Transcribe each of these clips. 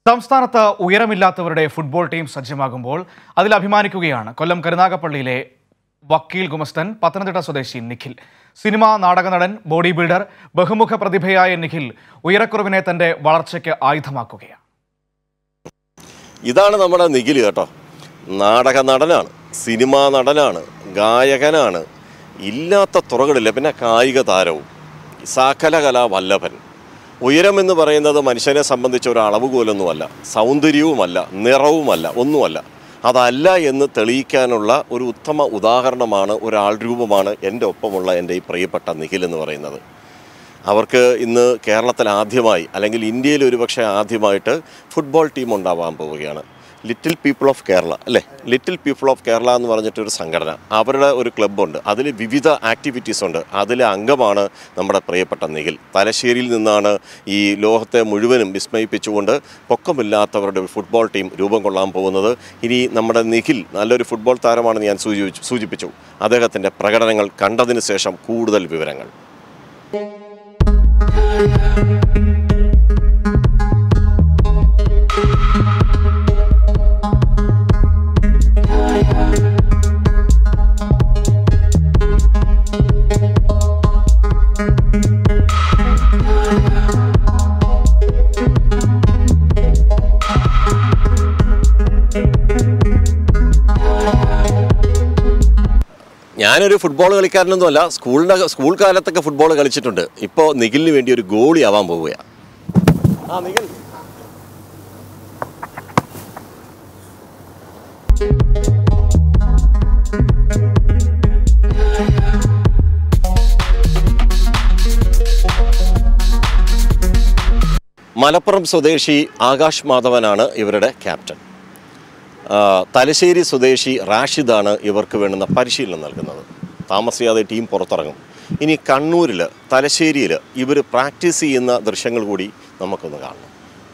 സംസ്ഥാനത്ത് ഉയരമില്ലാത്തവരുടെ football team സജ്ജമാകുമ്പോൾ അതിൽ അഭിമാനിക്കുകയാണ് കൊല്ലം കരുനാഗപ്പള്ളിയിലെ വക്കീൽ ഗുമസ്തൻ പത്തനംതിട്ട സ്വദേശി നിഖിൽ സിനിമ നാടക നടൻ ബോഡി ബിൽഡർ ബഹുമുഖ പ്രതിഭയായ നിഖിൽ ഉയരക്കുറവിനെ തന്റെ വളർച്ചയ്ക്ക് ആയുധമാക്കുകയാണ് ഇതാണ് നമ്മുടെ നിഖിൽ കേട്ടോ നാടക നടനാണ് സിനിമാ നടനാണ് ഗായകനാണ് ഇല്ലാത്ത തുറകളില്ല പിന്നെ കായിക താരവും സകലകലാ വല്ലഭൻ ഉയരം എന്ന് പറയുന്നത് മനുഷ്യനെ സംബന്ധിച്ച ഒരു അളവുകോലൊന്നുമല്ല സൗന്ദര്യവുമല്ല നിറവുമല്ല ഒന്നുമല്ല അതല്ല എന്ന് തെളിയിക്കാനുള്ള ഒരു ഉത്തമ ഉദാഹരണമാണ് ഒരാൾ രൂപമാണ് എൻ്റെ ഒപ്പമുള്ള എൻ്റെ ഈ പ്രിയപ്പെട്ട നിഖിൽ എന്ന് പറയുന്നത് അവർക്ക് ഇന്ന് കേരളത്തിൽ ആദ്യമായി അല്ലെങ്കിൽ ഇന്ത്യയിൽ ഒരുപക്ഷെ ആദ്യമായിട്ട് ഫുട്ബോൾ ടീം ഉണ്ടാവാൻ പോവുകയാണ് ലിറ്റിൽ പീപ്പിൾ ഓഫ് കേരള അല്ലേ ലിറ്റിൽ പീപ്പിൾ ഓഫ് കേരള എന്ന് പറഞ്ഞിട്ടൊരു സംഘടന അവരുടെ ഒരു ക്ലബ്ബുണ്ട് അതിൽ വിവിധ ആക്ടിവിറ്റീസ് ഉണ്ട് അതിലെ അംഗമാണ് നമ്മുടെ പ്രിയപ്പെട്ട നിഖിൽ തലശ്ശേരിയിൽ നിന്നാണ് ഈ ലോകത്തെ മുഴുവനും വിസ്മയിപ്പിച്ചുകൊണ്ട് പൊക്കമില്ലാത്തവരുടെ ഒരു ഫുട്ബോൾ ടീം രൂപം കൊള്ളാൻ പോകുന്നത് ഇനി നമ്മുടെ നിഖിൽ നല്ലൊരു ഫുട്ബോൾ താരമാണെന്ന് ഞാൻ സൂചിപ്പിച്ചു സൂചിപ്പിച്ചു അദ്ദേഹത്തിൻ്റെ പ്രകടനങ്ങൾ കണ്ടതിന് ശേഷം കൂടുതൽ വിവരങ്ങൾ ഞാനൊരു ഫുട്ബോൾ കളിക്കാരനൊന്നുമല്ല സ്കൂളിൻ്റെ സ്കൂൾ കാലത്തൊക്കെ ഫുട്ബോൾ കളിച്ചിട്ടുണ്ട് ഇപ്പോൾ നിഖിലിന് വേണ്ടി ഒരു ഗോളി ആവാൻ പോവുകയാണ് ആ നിഖിൽ മലപ്പുറം സ്വദേശി ആകാശ് മാധവനാണ് ഇവരുടെ ക്യാപ്റ്റൻ ആ, തലശ്ശേരി സ്വദേശി റാഷിദാണ് ഇവർക്ക് വേണ്ടുന്ന പരിശീലനം നൽകുന്നത് താമസിയാതെ ടീം പുറത്തിറങ്ങും ഇനി കണ്ണൂരിൽ തലശ്ശേരിയിൽ ഇവർ പ്രാക്ടീസ് ചെയ്യുന്ന ദൃശ്യങ്ങൾ കൂടി നമുക്കൊന്ന് കാണണം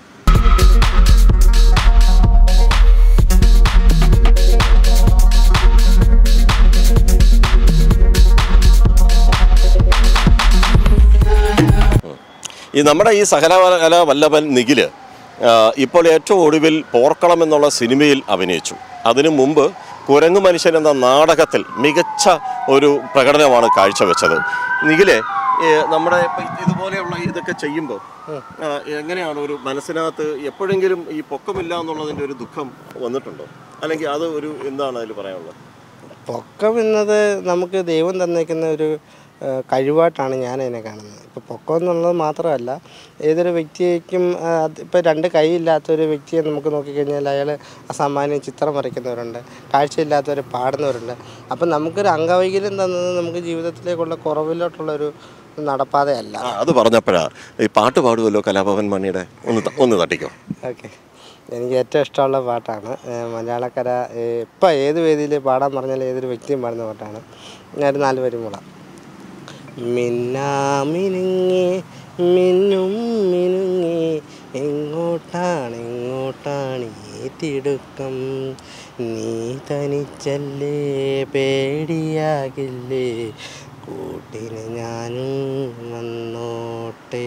ഈ നമ്മുടെ ഈ സകലകല വല്ലഭൻ നിഖില് ആ, ഇപ്പോൾ ഏറ്റവും ഒടുവിൽ പോർക്കളം എന്നുള്ള സിനിമയിൽ അഭിനയിച്ചു അതിനു മുമ്പ് കുരങ്ങു മനുഷ്യൻ എന്ന നാടകത്തിൽ മികച്ച ഒരു പ്രകടനമാണ് കാഴ്ചവെച്ചത് നിഖിലെ ഏ, നമ്മുടെ ഇപ്പൊ ഇതുപോലെയുള്ള ഇതൊക്കെ ചെയ്യുമ്പോൾ എങ്ങനെയാണ് ഒരു മനസ്സിനകത്ത് എപ്പോഴെങ്കിലും ഈ പൊക്കമില്ല എന്നുള്ളതിൻ്റെ ഒരു ദുഃഖം വന്നിട്ടുണ്ടോ അല്ലെങ്കിൽ അത് ഒരു എന്താണ് അതിൽ പറയാനുള്ളത് പൊക്കം എന്നത് നമുക്ക് ദൈവം തന്നേക്കുന്ന ഒരു ആ, കഴിവായിട്ടാണ് ഞാൻ അതിനെ കാണുന്നത് ഇപ്പോൾ പൊക്കം എന്നുള്ളത് മാത്രമല്ല ഏതൊരു വ്യക്തിയേക്കും ഇപ്പോൾ രണ്ട് കൈയില്ലാത്ത ഒരു വ്യക്തിയെ നമുക്ക് നോക്കിക്കഴിഞ്ഞാൽ അയാൾ അസാമാന്യം ചിത്രം വരയ്ക്കുന്നവരുണ്ട് കാഴ്ചയില്ലാത്തവർ പാടുന്നവരുണ്ട് അപ്പം നമുക്കൊരു അംഗവൈകല്യം തന്നത് നമുക്ക് ജീവിതത്തിലേക്കുള്ള കുറവിലോട്ടുള്ള ഒരു നടപ്പാതയല്ല ആ അത് പറഞ്ഞപ്പോഴാ ഈ പാട്ട് പാടുമല്ലോ കലാഭവൻ മണിയുടെ ഒന്ന് ത- ഒന്ന് തട്ടിക്കോ ഓക്കെ എനിക്ക് ഏറ്റവും ഇഷ്ടമുള്ള പാട്ടാണ് ഏ, മലയാളക്കര ഇപ്പം ഏത് വേദിയിൽ പാടാൻ പറഞ്ഞാൽ ഏതൊരു വ്യക്തിയും പാടുന്ന പാട്ടാണ് ഞാനൊരു നാല് വരി മുള മിന്നാമിനുങ്ങി മിന്നും മിനുങ്ങി എങ്ങോട്ടാണ് എങ്ങോട്ടാണ് ഈ തിടുക്കം നീ തനിച്ചല്ലേ പേടിയാകില്ലേ കൂട്ടിന് ഞാനും വന്നോട്ടെ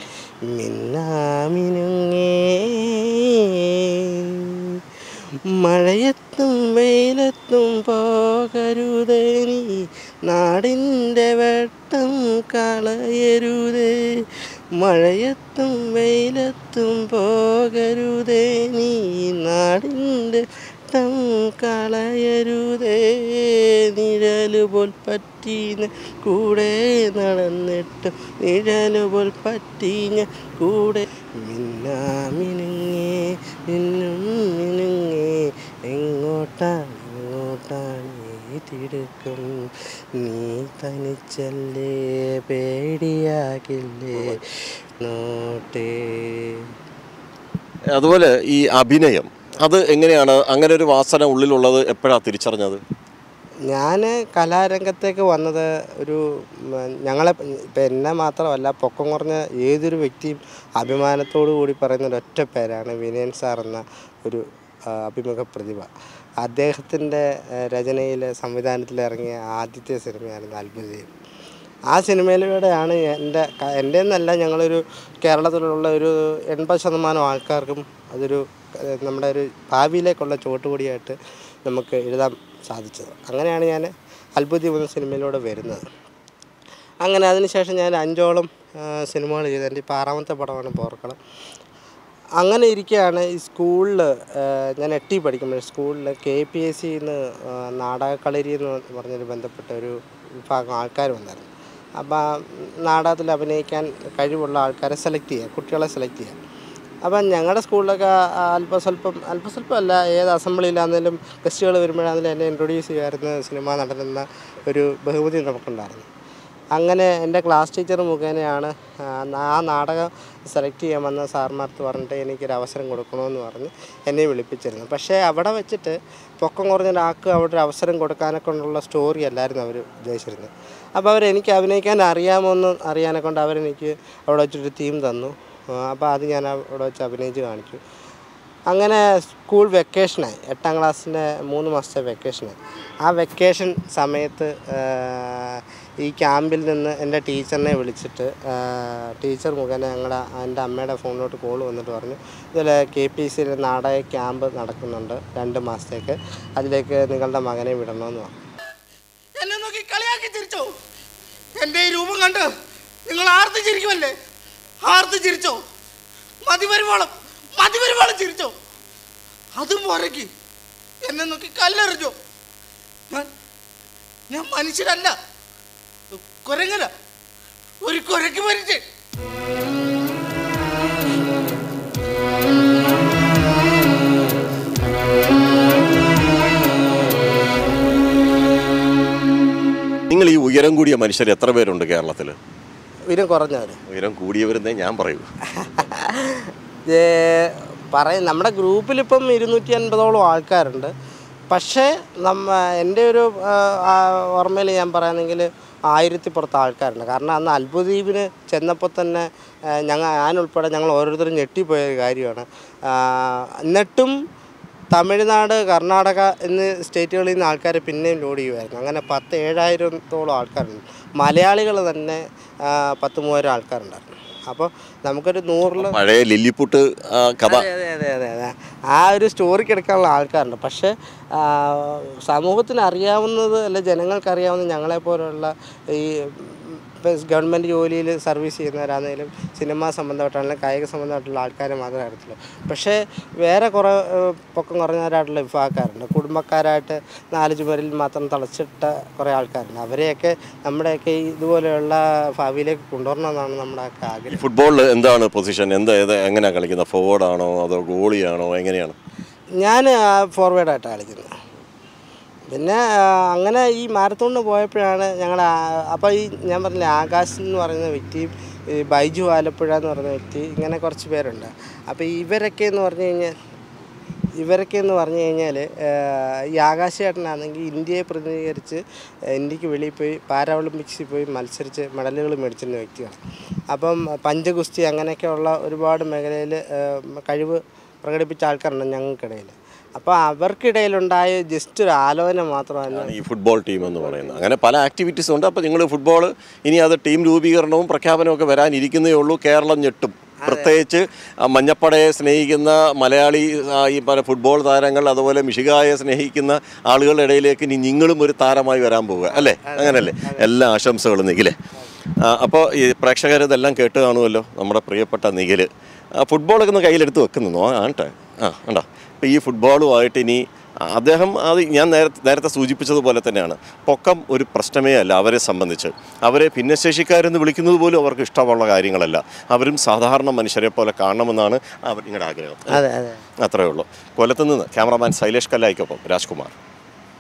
മിന്നാമിനുങ്ങേ മഴയത്തും വെയിലത്തും പോകരുതേ നീ നാടിൻ്റെ വെട്ടം കളയരുതേ മഴയത്തും വെയിലത്തും പോകരുതേ നീ നാടിൻ്റെ വെട്ടം കളയരുതേ നിഴലുപോൽ പറ്റീന കൂടെ നടന്നിട്ടും നിഴലുപോൽ പറ്റീഞ്ഞ കൂടെ മിന്നാമിനുങ്ങേ മിന്നും മിനുങ്ങേ എങ്ങോട്ടാണ് എങ്ങോട്ടാണ് ഈ തിടുക്കം നീ തനിച്ചല്ലേ പേടിയാകില്ലേ നോട്ടേ അതുപോലെ ഈ അഭിനയം അത് എങ്ങനെയാണ് അങ്ങനെ ഒരു വാസന ഉള്ളിലുള്ളത് എപ്പോഴാണ് തിരിച്ചറിഞ്ഞത് ഞാൻ കലാരംഗത്തേക്ക് വന്നത് ഒരു ഉം, ഞങ്ങളെ ഇപ്പം എന്നെ മാത്രമല്ല പൊക്കം കുറഞ്ഞ ഏതൊരു വ്യക്തിയും അഭിമാനത്തോടു കൂടി പറയുന്ന ഒരൊറ്റ പേരാണ് വിനയൻ സാർ എന്ന ഒരു ആ, അഭിമുഖ പ്രതിഭ അദ്ദേഹത്തിൻ്റെ രചനയിൽ സംവിധാനത്തിൽ ഇറങ്ങിയ ആദ്യത്തെ സിനിമയായിരുന്നു അത്ഭുതം ആ സിനിമയിലൂടെയാണ് എൻ്റെ ക- എൻ്റെ എന്നല്ല ഞങ്ങളൊരു കേരളത്തിലുള്ള ഒരു എൺപത് ശതമാനം ആൾക്കാർക്കും അതൊരു ഏഹ്, നമ്മുടെ ഒരു ഭാവിയിലേക്കുള്ള ചുവട്ടുപടിയായിട്ട് നമുക്ക് എഴുതാൻ സാധിച്ചത് അങ്ങനെയാണ് ഞാൻ അത്ഭുതം എന്ന സിനിമയിലൂടെ വരുന്നത് അങ്ങനെ അതിനുശേഷം ഞാൻ അഞ്ചോളം ആ, സിനിമകൾ ചെയ്തു എൻ്റെ ഇപ്പോൾ ആറാമത്തെ പടമാണ് പോർക്കളം അങ്ങനെ ഇരിക്കുകയാണ് ഈ സ്കൂളിൽ ഞാൻ എട്ടി പഠിക്കുമ്പോൾ സ്കൂളിൽ കെ പി എസ് സിന്ന് നാടകക്കളരി എന്ന് പറഞ്ഞൊരു ബന്ധപ്പെട്ട ഒരു വിഭാഗം ആൾക്കാർ വന്നായിരുന്നു അപ്പോൾ നാടകത്തിൽ അഭിനയിക്കാൻ കഴിവുള്ള ആൾക്കാരെ സെലക്ട് ചെയ്യുക കുട്ടികളെ സെലക്ട് ചെയ്യുക അപ്പം ഞങ്ങളുടെ സ്കൂളിലൊക്കെ അല്പസ്വല്പം അല്പസ്വല്പം അല്ല ഏത് അസംബ്ലിയിലാണെങ്കിലും ഗസ്റ്റുകൾ വരുമ്പോഴാണെങ്കിലും എന്നെ ഇൻട്രൊഡ്യൂസ് ചെയ്യുമായിരുന്ന സിനിമാ നടനെന്ന ഒരു ബഹുമതി നമുക്കുണ്ടായിരുന്നു അങ്ങനെ എൻ്റെ ക്ലാസ് ടീച്ചർ മുഖേനയാണ് ആ, ആ നാടകം സെലക്ട് ചെയ്യാമെന്ന് സാർമാർക്ക് പറഞ്ഞിട്ട് എനിക്കൊരു അവസരം കൊടുക്കണമെന്ന് പറഞ്ഞ് എന്നെ വിളിപ്പിച്ചിരുന്നു പക്ഷേ അവിടെ വെച്ചിട്ട് പൊക്കം കുറഞ്ഞ ഒരാൾക്ക് അവിടെ ഒരു അവസരം കൊടുക്കാനെ കൊണ്ടുള്ള സ്റ്റോറി അല്ലായിരുന്നു അവർ ഉദ്ദേശിച്ചിരുന്നത് അപ്പോൾ അവർ എനിക്ക് അഭിനയിക്കാൻ അറിയാമോ എന്ന് അറിയാനെ കൊണ്ട് അവരെനിക്ക് അവിടെ വെച്ചൊരു തീം തന്നു അപ്പോൾ അത് ഞാൻ അവിടെ വെച്ച് അഭിനയിച്ച് കാണിച്ചു അങ്ങനെ സ്കൂൾ വെക്കേഷനായി എട്ടാം ക്ലാസ്സിൻ്റെ മൂന്ന് മാസത്തെ വെക്കേഷനായി ആ വെക്കേഷൻ സമയത്ത് ആ, ഈ ക്യാമ്പിൽ നിന്ന് എൻ്റെ ടീച്ചറിനെ വിളിച്ചിട്ട് ആ, ടീച്ചർ മുഖേന ഞങ്ങളുടെ എൻ്റെ അമ്മയുടെ ഫോണിലോട്ട് കോൾ വന്നിട്ട് പറഞ്ഞു ഇതുപോലെ കെ പി സിയിൽ നാടക ക്യാമ്പ് നടക്കുന്നുണ്ട് രണ്ട് മാസത്തേക്ക് അതിലേക്ക് നിങ്ങളുടെ മകനെ വിടണമെന്ന് പറഞ്ഞു എന്നെ നോക്കി കളിയാക്കി ചിരിച്ചോ എന്റെ ഈ രൂപം കണ്ട് നിങ്ങൾ ആർത്ത് ചിരിക്കുമല്ലേ ആർത്ത് ചിരിച്ചോ മതി വരുവോളം മതി വരുവോളം ചിരിച്ചോ അതും പോരക്ക് എന്നെ നോക്കി കല്ലെറിഞ്ഞോ ഞാൻ ഞാൻ മനുഷ്യരല്ല കുരങ്ങന ഒരു കുരക്ക് മരിച്ച് നിങ്ങൾ ഈ ഉയരം കൂടിയ മനുഷ്യർ എത്ര പേരുണ്ട് കേരളത്തിൽ ഇതിനും കുറഞ്ഞവർ ഉയരം കൂടിയവരെന്നേ ഞാൻ പറയൂ പറയും നമ്മുടെ ഗ്രൂപ്പിലിപ്പം ഇരുന്നൂറ്റി അൻപതോളം ആൾക്കാരുണ്ട് പക്ഷേ നമ്മ എൻ്റെ ഒരു ഓർമ്മയിൽ ഞാൻ പറയുകയാണെങ്കിൽ ആയിരത്തി പുറത്ത് ആൾക്കാരുണ്ട് കാരണം അന്ന് അത്ഭുതദ്വീപിന് ചെന്നപ്പോൾ തന്നെ ഞങ്ങൾ ഞാനുൾപ്പെടെ ഞങ്ങൾ ഓരോരുത്തരും ഞെട്ടിപ്പോയ ഒരു കാര്യമാണ് ആ, എന്നിട്ടും തമിഴ്നാട് കർണാടക എന്നീ സ്റ്റേറ്റുകളിൽ നിന്ന് ആൾക്കാർ പിന്നെയും ലോഡ് ചെയ്യുമായിരുന്നു അങ്ങനെ പത്ത് ഏഴായിരത്തോളം ആൾക്കാരുണ്ട് മലയാളികൾ തന്നെ ആ, പത്ത് മൂവായിരം ആൾക്കാരുണ്ടായിരുന്നു അപ്പോൾ നമുക്കൊരു നൂറിൽ പഴയ ലില്ലിപ്പുട്ട് ആ, കഥ അതെ അതെ അതെ അതെ അതെ ആ ഒരു സ്റ്റോറിക്ക് എടുക്കാനുള്ള ആൾക്കാരുണ്ട് പക്ഷേ ആ, സമൂഹത്തിന് അറിയാവുന്നത് അല്ലെ ജനങ്ങൾക്ക് അറിയാവുന്നത് ഞങ്ങളെപ്പോലുള്ള ഈ ഇപ്പം ഗവൺമെൻറ് ജോലിയിൽ സർവീസ് ചെയ്യുന്നവരാണെങ്കിലും സിനിമ സംബന്ധമായിട്ടാണെങ്കിലും കായിക സംബന്ധമായിട്ടുള്ള ആൾക്കാരെ മാത്രമേ അറിയത്തുള്ളൂ പക്ഷേ വേറെ കുറേ ഏഹ്, പൊക്കം കുറഞ്ഞവരായിട്ടുള്ള വിഭാഗക്കാരുണ്ട് കുടുംബക്കാരായിട്ട് നാല് ചുമരിൽ മാത്രം തളച്ചിട്ട കുറേ ആൾക്കാരുണ്ട് അവരെയൊക്കെ നമ്മുടെയൊക്കെ ഈ ഇതുപോലെയുള്ള ഭാവിയിലേക്ക് കൊണ്ടുവരണമെന്നാണ് നമ്മുടെയൊക്കെ ഈ ആഗ്രഹം ഫുട്ബോളിൽ എന്താണ് പൊസിഷൻ എന്താ ഏത് എങ്ങനെയാണ് കളിക്കുന്നത് ഫോർവേഡാണോ അതോ ഗോളിയാണോ എങ്ങനെയാണ് ഞാൻ ഫോർവേഡായിട്ടാണ് കളിക്കുന്നത് പിന്നെ ആ, അങ്ങനെ ഈ മാരത്തോണിന് പോയപ്പോഴാണ് ഞങ്ങൾ അപ്പോൾ ഈ ഞാൻ പറഞ്ഞില്ലേ ആകാശ് എന്ന് പറയുന്ന വ്യക്തിയും ഈ ബൈജു ആലപ്പുഴ എന്ന് പറയുന്ന വ്യക്തി ഇങ്ങനെ കുറച്ച് പേരുണ്ട് അപ്പോൾ ഇവരൊക്കെ എന്ന് പറഞ്ഞു കഴിഞ്ഞാൽ ഇവരൊക്കെ എന്ന് പറഞ്ഞു കഴിഞ്ഞാൽ ഈ ആകാശേട്ടനാണെങ്കിൽ ഇന്ത്യയെ പ്രതിനിധീകരിച്ച് ഇന്ത്യക്ക് വെളിയിൽ പോയി പാരാ ഒളിമ്പിക്സിൽ പോയി മത്സരിച്ച് മെഡലുകൾ മേടിച്ചിരുന്ന വ്യക്തിയാണ് അപ്പം പഞ്ചഗുസ്തി അങ്ങനെയൊക്കെയുള്ള ഒരുപാട് മേഖലയിൽ കഴിവ് പ്രകടിപ്പിച്ച ആൾക്കാരുണ്ട് ഞങ്ങൾക്കിടയിൽ അപ്പോൾ അവർക്കിടയിലുണ്ടായ ജസ്റ്റ് ഒരു ആലോചന മാത്രമല്ല ആണ് ഈ ഫുട്ബോൾ ടീം എന്ന് പറയുന്നത് അങ്ങനെ പല ആക്ടിവിറ്റീസും ഉണ്ട് അപ്പോൾ നിങ്ങൾ ഫുട്ബോൾ ഇനി അത് ടീം രൂപീകരണവും പ്രഖ്യാപനവും ഒക്കെ വരാനിരിക്കുന്നേ ഉള്ളൂ കേരളം ഞെട്ടും പ്രത്യേകിച്ച് ആ മഞ്ഞപ്പടയെ സ്നേഹിക്കുന്ന മലയാളി ആ, ഈ പറഞ്ഞ ഫുട്ബോൾ താരങ്ങൾ അതുപോലെ മിഷികായെ സ്നേഹിക്കുന്ന ആളുകളുടെ ഇടയിലേക്ക് ഇനി നിങ്ങളും ഒരു താരമായി വരാൻ പോവുക അല്ലേ അങ്ങനല്ലേ എല്ലാ ആശംസകളും നിഖിലേ അപ്പോൾ ഈ പ്രേക്ഷകർ ഇതെല്ലാം കേട്ട് കാണുമല്ലോ നമ്മുടെ പ്രിയപ്പെട്ട നിഖിൽ ഫുട്ബോളൊക്കെ ഒന്ന് കയ്യിലെടുത്ത് വെക്കുന്നു ആ ആണ്ടെ ആ ഉണ്ടോ അപ്പോൾ ഈ ഫുട്ബോളുമായിട്ട് ഇനി അദ്ദേഹം അത് ഞാൻ നേരത്തെ നേരത്തെ സൂചിപ്പിച്ചതുപോലെ തന്നെയാണ് പൊക്കം ഒരു പ്രശ്നമേ അല്ല അവരെ സംബന്ധിച്ച് അവരെ ഭിന്നശേഷിക്കാരെന്ന് വിളിക്കുന്നത് പോലും അവർക്ക് ഇഷ്ടമുള്ള കാര്യങ്ങളല്ല അവരും സാധാരണ മനുഷ്യരെ പോലെ കാണണമെന്നാണ് അവർ നിങ്ങളുടെ ആഗ്രഹം അതെ അതെ അത്രയേ ഉള്ളൂ കൊല്ലത്ത് നിന്ന് ക്യാമറാമാൻ ശൈലേഷ് കല്ലായിക്കൊപ്പം രാജ്കുമാർ